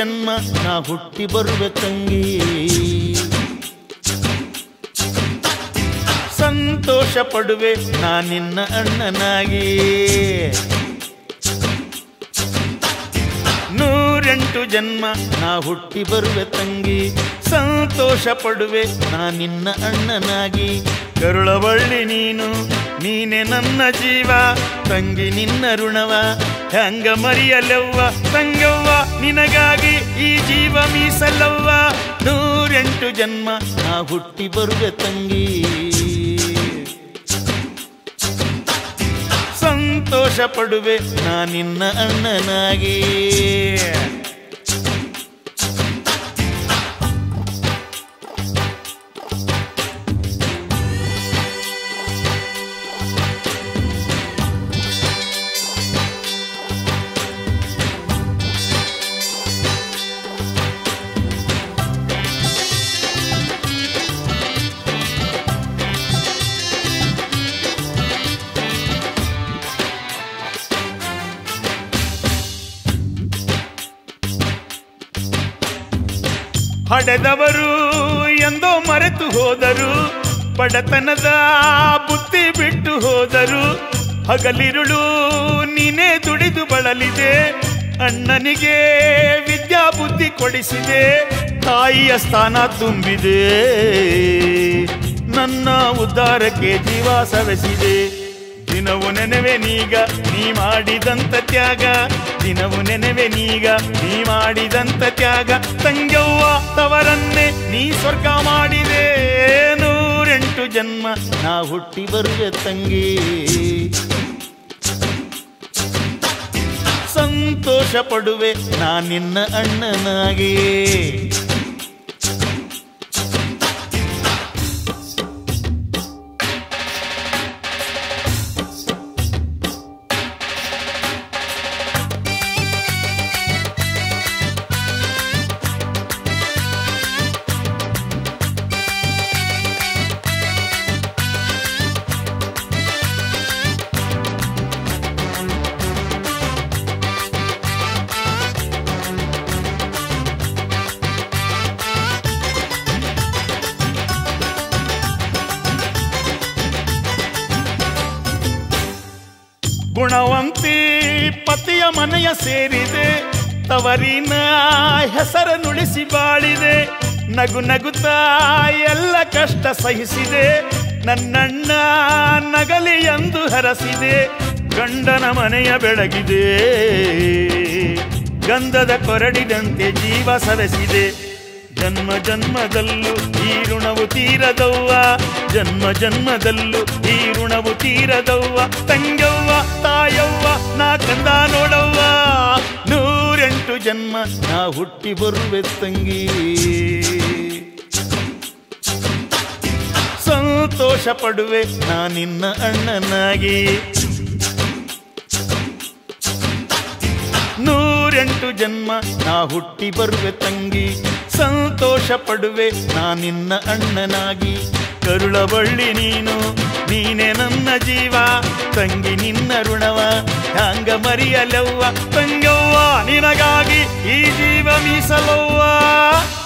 ಜನ್ಮ ನಾ ಹುಟ್ಟಿ ಬರುವೆ ತಂಗಿ ಸಂತೋಷ ಪಡುವೆ ನಾ ನಿನ್ನ ಅಣ್ಣನಾಗಿ ನೂರೆಂಟು ಜನ್ಮ ನಾ ಹುಟ್ಟಿ ಬರುವೆ ತಂಗಿ ಸಂತೋಷ ಪಡುವೆ ನಾ ನಿನ್ನ ಅಣ್ಣನಾಗಿ ಕರುಳಬಳ್ಳಿ ನೀನು ನೀನೆ ನನ್ನ ಜೀವ ತಂಗಿ ನಿನ್ನ ಋಣವ ಹೆಂಗ ಮರಿಯಲವ್ವ ತಂಗವ್ವ ನಿನಗಾಗಿ ಈ ಜೀವ ಮೀಸಲವ್ವ ನೂರೆಂಟು ಜನ್ಮ ನಾ ಹುಟ್ಟಿ ಬರುವೆ ತಂಗಿ ಸಂತೋಷ ಪಡುವೆ ನಾ ನಿನ್ನ ಅಣ್ಣನಾಗಿ ಹಡೆದವರು ಎಂದೋ ಮರೆತು ಹೋದರು ಬಡತನದ ಬುತ್ತಿ ಬಿಟ್ಟು ಹೋದರು ಹಗಲಿರುಳು ನೀನೇ ದುಡಿದು ಬಳಲಿದೆ ಅಣ್ಣನಿಗೆ ವಿದ್ಯಾ ಬುದ್ಧಿ ಕೊಡಿಸಿದೆ ತಾಯಿಯ ಸ್ಥಾನ ತುಂಬಿದೆ ನನ್ನ ಉದ್ಧಾರಕ್ಕೆ ಜೀವ ಸವೆಸಿದೆ ದಿನವು ನೆನವೆ ನೀಗ ನೀ ಮಾಡಿದಂತ ತ್ಯಾಗ ದಿನವು ನೆನವೆ ನೀಗ ನೀ ಮಾಡಿದಂತ ತ್ಯಾಗ ತಂಗವ್ವ ತವರನ್ನೇ ನೀ ಸ್ವರ್ಗ ಮಾಡಿದೆ ನೂರೆಂಟು ಜನ್ಮ ನಾ ಹುಟ್ಟಿ ಬರುವೆ ತಂಗಿ ಸಂತೋಷ ಪಡುವೆ ನಾ ನಿನ್ನ ಅಣ್ಣನಾಗಿ ಗುಣವಂತಿ ಪತಿಯ ಮನೆಯ ಸೇರಿದೆ ತವರಿನ ಹೆಸರ ನುಡಿಸಿ ಬಾಳಿದೆ ನಗು ನಗುತ್ತಾ ಎಲ್ಲ ಕಷ್ಟ ಸಹಿಸಿದೆ ನನ್ನಣ್ಣ ನಗಲಿ ಎಂದು ಹರಸಿದೆ ಗಂಡನ ಮನೆಯ ಬೆಳಗಿದೆ ಗಂಧದ ಕೊರಡಿದಂತೆ ಜೀವ ಸವೆಸಿದೆ ಜನ್ಮ ಜನ್ಮದಲ್ಲೂ ಈ ಋಣವು ತೀರದವ್ವ ಜನ್ಮ ಜನ್ಮದಲ್ಲೂ ಈ ಋಣವು ತೀರದವ್ವ ತಂಗವ್ವ ತಾಯವ್ವ ನಾ ಕಂದ ನೋಡವ್ವ ನೂರೆಂಟು ಜನ್ಮ ನಾ ಹುಟ್ಟಿ ಬರುವೆ ತಂಗಿ ಸಂತೋಷ ಪಡುವೆ ನಾ ನಿನ್ನ ಅಣ್ಣನಾಗಿ ನೂರೆಂಟು ಜನ್ಮ ನಾ ಹುಟ್ಟಿ ಬರುವೆ ತಂಗಿ ಸಂತೋಷ ಪಡುವೆ ನಾ ನಿನ್ನ ಅಣ್ಣನಾಗಿ ಕರುಳ ಬಳ್ಳಿ ನೀನು ನೀನೆ ನನ್ನ ಜೀವ ತಂಗಿ ನಿನ್ನ ಋಣವ ಹ್ಯಾಂಗ ಮರಿಯಲವ್ವ ತಂಗವ್ವ ನಿನಗಾಗಿ ಈ ಜೀವ ಮೀಸಲವ್ವ